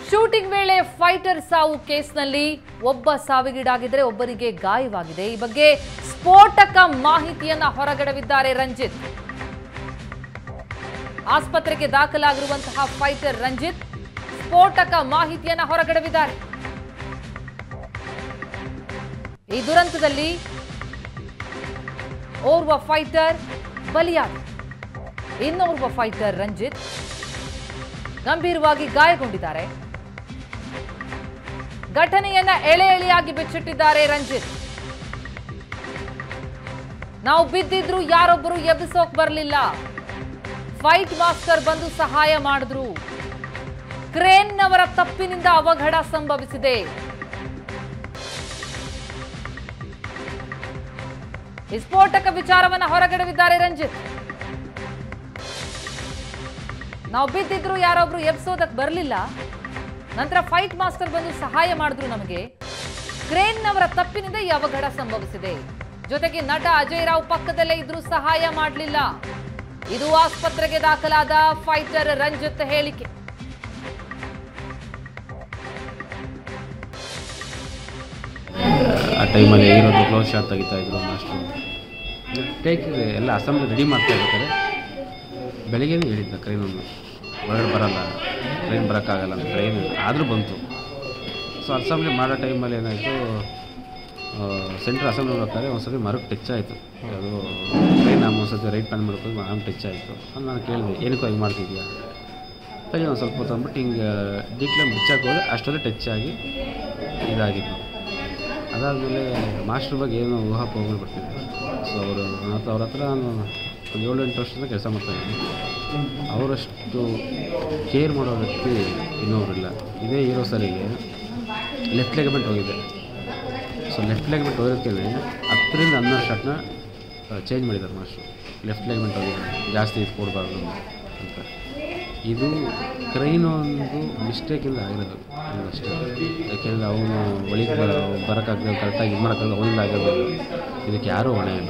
Shooting ವೇಳೆ fighter ಸಾವು ಕೇಸ್ನಲ್ಲಿ ಒಬ್ಬ ಸಾವಿಗೀಡಾಗಿದ್ರೆ ಒಬ್ಬರಿಗೆ ಗಾಯವಾಗಿದೆ ಈ ಬಗ್ಗೆ ಸ್ಫೋಟಕ ಮಾಹಿತಿಯನ್ನ ಹೊರಗಡವಿದ್ದಾರೆ ರಂಜಿತ್ ಆಸ್ಪತ್ರೆಗೆ ದಾಖಲಾಗಿರುವಂತಹ ಫೈಟರ್ ರಂಜಿತ್ ಸ್ಫೋಟಕ ಮಾಹಿತಿಯನ್ನ ಹೊರಗಡವಿದ್ದಾರೆ ಈ ದುರಂತದಲ್ಲಿ ಓರ್ವ ಫೈಟರ್ ಬಲಿಯಾದ ಇನ್ನೋರ್ವ ಫೈಟರ್ ರಂಜಿತ್ ಗಂಭೀರವಾಗಿ ಗಾಯಗೊಂಡಿದ್ದಾರೆ ಘಟನೆಯನ್ನ ಎಳೆ ಎಳೆಯಾಗಿ ಬಿಚ್ಚಿಟ್ಟಿದ್ದಾರೆ ರಂಜಿತ್ ನಾವು ಬಿದ್ದಿದ್ರು ಯಾರೊಬ್ಬರು ಎಬ್ಬಿಸೋಕ್ ಬರಲಿಲ್ಲ ಫೈಟ್ ಮಾಸ್ಟರ್ ಬಂದು ಸಹಾಯ ಮಾಡಿದ್ರು ಕ್ರೇನ್ನವರ ತಪ್ಪಿನಿಂದ ಅವಘಡ ಸಂಭವಿಸಿದೆ ವಿಸ್ಫೋಟಕ ವಿಚಾರವನ್ನ ಹೊರಗಡವಿದ್ದಾರೆ ರಂಜಿತ್ ನಾವು ಬಿದ್ದಿದ್ರು ಯಾರೊಬ್ರು ಎಬ್ಸೋದಕ್ ಬರಲಿಲ್ಲ ನಂತರ ಫೈಟ್ ಮಾಸ್ಟರ್ ಬಂದು ಸಹಾಯ ಮಾಡಿದ್ರು ನಮಗೆ ಕ್ರೇನ್ನವರ ತಪ್ಪಿನಿಂದ ಈ ಅವಘಡ ಸಂಭವಿಸಿದೆ ಜೊತೆಗೆ ನಟ ಅಜಯ್ ರಾವ್ ಪಕ್ಕದಲ್ಲೇ ಇದ್ರೂ ಸಹಾಯ ಮಾಡಲಿಲ್ಲ ಇದು ಆಸ್ಪತ್ರೆಗೆ ದಾಖಲಾದ ಫೈಟರ್ ರಂಜಿತ್ ಹೇಳಿಕೆ ಆ ಟೈಮಲ್ಲಿ ಇರೋದು ಕ್ಲೋಸ್ ಶಾಟ್ ತೆಗಿತಾ ಇದ್ರು ಮಾಸ್ಟ್ರು ಟೇಕ್ ಎಲ್ಲ ಅಸೆಂಬ್ಲಿ ರೆಡಿ ಮಾಡ್ತಾ ಇರ್ತಾರೆ ಬೆಳಿಗ್ಗೆನೇ ಹೇಳಿದ್ದ ಕ್ರೈನನ್ನು ಹೊರಗಡೆ ಬರಲ್ಲ ಟ್ರೈನ್ ಬರೋಕ್ಕಾಗಲ್ಲ ಅಂತ ಟ್ರೈನ್ ಆದರೂ ಬಂತು ಸೊ ಅಸೆಂಬ್ಲಿ ಮಾಡೋ ಟೈಮಲ್ಲಿ ಏನಾಯಿತು ಸೆಂಟ್ರ್ ಅಸೆಂಬ್ಲಿ ಮಾಡ್ಬೇಕಾದ್ರೆ ಒಂದು ಸತಿ ಮರಕ್ಕೆ ಟಚ್ ಆಯಿತು ಅದು ಟ್ರೈನ್ ನಮ್ಮ ಒಂದು ಸತಿ ರೈಟ್ ಪ್ಯಾನ್ ಮಾಡ್ಕೊಂಡು ಆಮ್ ಟಚ್ ಆಯಿತು ಅದು ನಾನು ಕೇಳಿದೆ ಏನಕ್ಕೂ ಹಿಂಗೆ ಮಾಡ್ತಿದ್ಯಾ ತಡಿ ಒಂದು ಸ್ವಲ್ಪ ಹೊತ್ತು ಅಂದ್ಬಿಟ್ಟು ಹಿಂಗೆ ಡಿಕ್ಲೈಮ್ ಬಿಚ್ಚಾಕ್ ಹೋದ್ರೆ ಅಷ್ಟೊಂದು ಟಚ್ ಆಗಿ ಇದಾಗಿತ್ತು ಅದಾದಮೇಲೆ ಮಾಸ್ಟ್ರ್ ಬಗ್ಗೆ ಏನೋ ಊಹಾಪೋಹಗಳು ಬರ್ತಿದೆ ಸೊ ಅವರು ಮತ್ತು ಅವ್ರ ಹತ್ರ ನಾನು ಒಂದು ಏಳು ಎಂಟು ವರ್ಷದಿಂದ ಕೆಲಸ ಮಾಡ್ತಾಯಿದ್ದೀನಿ ಅವರಷ್ಟು ಕೇರ್ ಮಾಡೋ ವ್ಯಕ್ತಿ ಇನ್ನೊಬ್ಬರಿಲ್ಲ ಇದೇ ಹೀರೋ ಸರಿಗೆ ಲೆಫ್ಟ್ ಲೆಗ್ಮೆಂಟ್ ಹೋಗಿದೆ ಸೊ ಲೆಫ್ಟ್ ಲೆಗ್ಮೆಂಟ್ ಹೋಗೋದಕ್ಕೆ ಹತ್ತರಿಂದ ಹನ್ನೆರಡು ಶಾಟ್ನ ಚೇಂಜ್ ಮಾಡಿದ್ದಾರೆ ಮಾಸ್ಟ್ರು ಲೆಫ್ಟ್ ಲೆಗ್ಮೆಂಟ್ ಹೋಗಿದೆ ಜಾಸ್ತಿ ಇದು ಕೊಡಬಾರ್ದು ಅಂತ ಇದು ಕ್ರೈನ್ ಒಂದು ಮಿಸ್ಟೇಕಿಂದ ಆಗಿರೋದು ಇದು ಅಷ್ಟೇ ಯಾಕೆಂದರೆ ಅವನು ಒಳಗೆ ಬರ ಬರೋಕ್ಕಾಗದೆ ಕರೆಕ್ಟಾಗಿ ಇದು ಮಾಡೋಕ್ಕಾಗದೆ ಅವನಿಂದ ಆಗಿರೋದು ಇದಕ್ಕೆ ಯಾರೂ ಹೊಣೆ ಇಲ್ಲ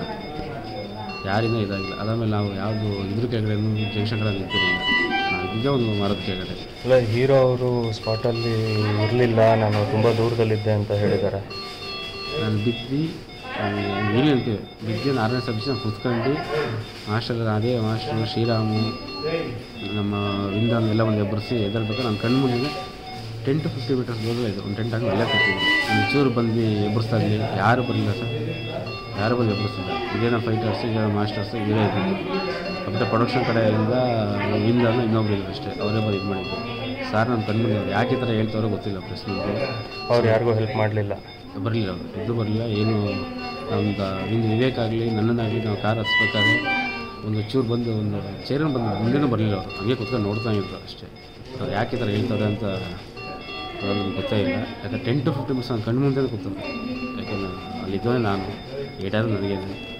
ಯಾರಿಂದ ಇದಾಗಿಲ್ಲ ಅದಾದಮೇಲೆ ನಾವು ಯಾವುದು ಇದ್ರ ಕೆಳಗಡೆ ಜಂಕ್ಷನ್ ಕಡೆ ನಿಂತಿರಲಿಲ್ಲ ನಾವು ಇದ್ದಿದ್ದೇ ಒಂದು ಮರದ ಕೆಳಗಡೆ ಅಲ್ಲ ಹೀರೋ ಅವರು ಸ್ಪಾಟಲ್ಲಿ ಇರಲಿಲ್ಲ ನಾನು ತುಂಬ ದೂರದಲ್ಲಿದ್ದೆ ಅಂತ ಹೇಳಿದ್ದಾರೆ ನಾನು ಬಿದ್ದು ನೀರು ಅಂತೀವಿ ಬಿದ್ದು ಆರನೇ ಸಬ್ಜೆಕ್ಟ್ ನಾನು ಕುತ್ಕೊಂಡು ಮಾಸ್ಟರ್ ಅದೇ ಮಾಸ್ಟರ್ ಶ್ರೀರಾಮು ನಮ್ಮ ವಿಂದನ್ ಎಲ್ಲ ಒಂದು ಎಬ್ಬರಿಸಿ ಎದ್ದೇಳ್ಬೇಕು ನನ್ನ ಕಣ್ಣು ಮುಂದೆ ಟೆನ್ ಟು ಫಿಫ್ಟಿ ಮೀಟರ್ಸ್ ದೂರ ಇದೆ ಒಂದು ಟೆಂಟ್ ಹಾಕಿ ಅಲ್ಲೇ ಕೂತಿದ್ದೆ ಒಂದು ಚೂರು ಬಂದು ಎಬ್ಬರಿಸ್ತಾ ಇರಲಿ ಯಾರು ಬರಲಿಲ್ಲ ಸರ್ ಯಾರು ಬಂದು ಎಬ್ಬರಿಸಿಲ್ಲ ಇದೇ ನಮ್ಮ ಫೈಟರ್ಸ್ ಇದೇ ನಮ್ಮ ಮಾಸ್ಟರ್ಸ್ ಇವರೇ ಇದ್ದಿದ್ದು ಮತ್ತು ಪ್ರೊಡಕ್ಷನ್ ಕಡೆಯಿಂದ ವಿಂದನ್ನು ಇನ್ನೊಬ್ರು ಇದ್ರು ಅಷ್ಟೇ ಅವರೇ ಬಂದು ಇದು ಮಾಡಿದ್ದು ಸರ್ ನನ್ನ ಕಣ್ಣು ಮುಂದೆ ಯಾಕೆ ಈ ಥರ ಹೇಳ್ತಾರೋ ಗೊತ್ತಿಲ್ಲ ಪ್ರೆಸ್ ಅವ್ರು ಯಾರಿಗೂ ಹೆಲ್ಪ್ ಮಾಡಲಿಲ್ಲ ಬರಲಿಲ್ಲ ಅವರು ಎದ್ದು ಬರಲಿಲ್ಲ ಏನು ನಮ್ದು ಇಂದು ವಿವೇಕ್ ಆಗಲಿ ನನ್ನನ್ನಾಗಲಿ ನಾವು ಕಾರ್ ಹತ್ಸ್ಬೇಕಾದ್ರೆ ಒಂದು ಚೂರು ಬಂದು ಒಂದು ಚೇರನ್ನು ಬಂದು ಮುಂದೆನೂ ಬರಲಿಲ್ಲ ಅವರು ಹಂಗೆ ಕುತ್ಕೊಂಡು ನೋಡ್ತಾ ಇದ್ರು ಅಷ್ಟೇ ಅವ್ರು ಯಾಕೆ ಈ ಥರ ಹೇಳ್ತಾರೆ ಅಂತ ಅದು ನಮ್ಗೆ ಗೊತ್ತೇ ಇಲ್ಲ ಯಾಕಂದ್ರೆ ಟೆನ್ ಟು ಫಿಫ್ಟಿ ಮಿನಿಟ್ಸ್ ನಾನು ಕಣ್ಣು ಮುಂದೆ ಕೂತಾರೆ ಯಾಕೆಂದ್ರೆ ಅಲ್ಲಿದ್ದವೇ ನಾನು ಏಟಾದರೂ ನನಗೆ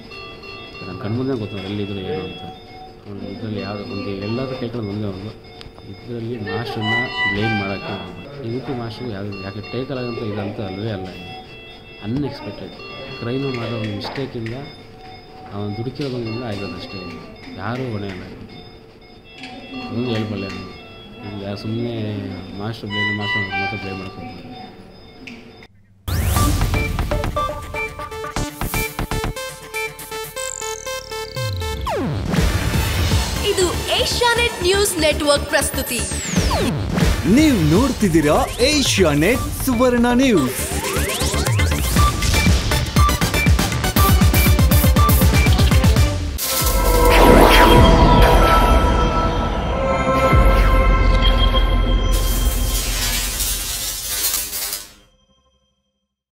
ನನ್ನ ಕಣ್ಣು ಮುಂದೆ ಗೊತ್ತು ಎಲ್ಲಿದ್ರು ಏನು ಅಂತ ಒಂದು ಇದರಲ್ಲಿ ಯಾವುದು ಒಂದು ಎಲ್ಲಾದ್ರೂ ಕೇಳ್ಕೊಂಡು ಒಂದೇ ಒಂದು ಇದರಲ್ಲಿ ಮಾಸ್ಟರ್ನ ಬ್ಲೇಮ್ ಮಾಡೋಕ್ಕೆ ಹೋಗ್ಬೇಡಿ ಇದಕ್ಕೂ ಮಾಸ್ಟರ್ ಯಾವುದು ಯಾಕೆ ಟೇಕಲ್ ಆಗೋಂಥ ಇದಂತ ಅಲ್ವೇ ಅಲ್ಲ ಇದು ಅನ್ಎಕ್ಸ್ಪೆಕ್ಟೆಡ್ ಕ್ರೈನು ಮಾಡೋ ಒಂದು ಮಿಸ್ಟೇಕಿಂದ ಅವನು ದುಡುಕಿರೋದ್ರಿಂದ ಆಗಿರೋದು ಅಷ್ಟೇ ಇದು. ಯಾರೂ ಹೊಣೆ ಅಲ್ಲ ಇದಕ್ಕೆ ಅದೊಂದು ಹೇಳ್ಬಲ್ಲೆ ನಾನು ಇದು ಯಾರು ಸುಮ್ಮನೆ ಮಾಸ್ಟರ್ ಬ್ಲೇಮ್ ಮಾಸ್ಟರ್ ಮತ್ತೆ ಬ್ಲೇಮ್ ಮಾಡೋಕೆ ಹೋಗ್ಬೇಡಿ ಇದು ಏಷ್ಯಾನೆಟ್ ನ್ಯೂಸ್ ನೆಟ್ವರ್ಕ್ ಪ್ರಸ್ತುತಿ ನೀವು ನೋಡ್ತಿದ್ದೀರಾ ಏಷ್ಯಾ ನೆಟ್ ಸುವರ್ಣ ನ್ಯೂಸ್